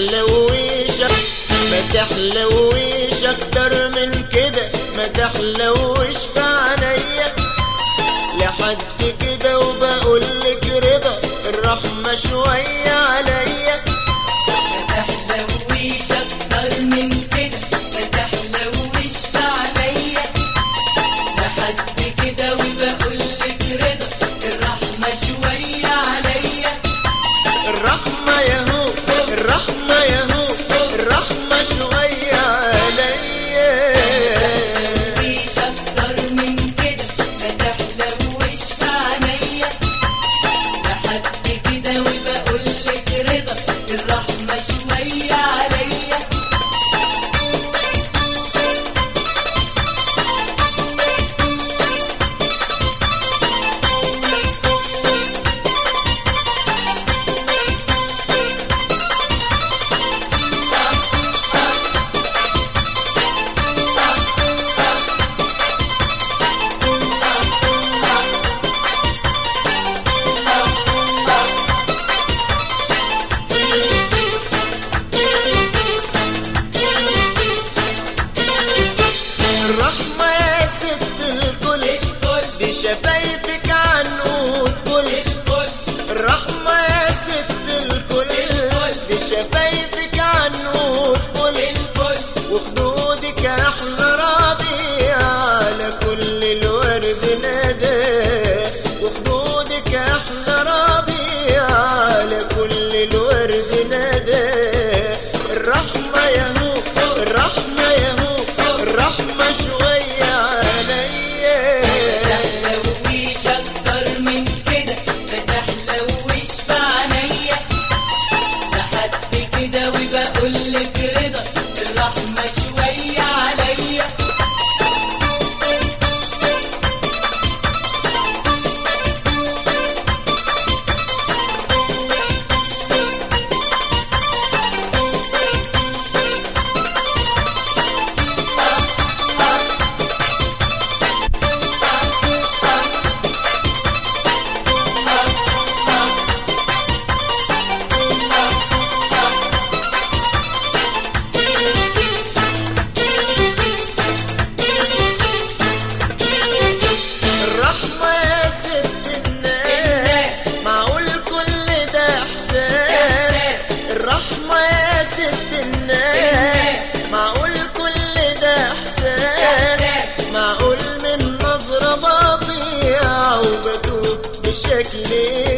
تحلويش ما تحلويش اكتر من كده ما تحلويش في عينيا لحد كده وبقول لك رضا الرحمة شوية عليا ما تحلويش اكتر من كده ما تحلويش في عينيا لحد كده وبقول لك رضا الرحمة شوية عليا الرحمة يهو الرحمة يهو الرحمة شوية عليا تحلويش اكتر من كده ما تحلويش في عينيا لحد كده وبقول لك رضا الرحمة شوية عليا الرحمة يا ست الكل الكل دي شفايفك عنقود كل الكل الرحمة يا ست الكل دي شفايفك عنقود كل الكل وخدودك احلى ربيع على كل الورد نادى وخدودك احلى ربيع على كل الورد نادى الرحمة يهو الرحمة يهو الرحمة شوية عليا تحلويش اكتر من كده ما تحلويش في عينيا لحد كده وبقول لك رضا الرحمة شوية عليا الرحمة يا ست الناس معقول كل ده احساس الرحمة يا ست الناس معقول كل ده احساس معقول من نظرة بطيئة وبتوب بشكل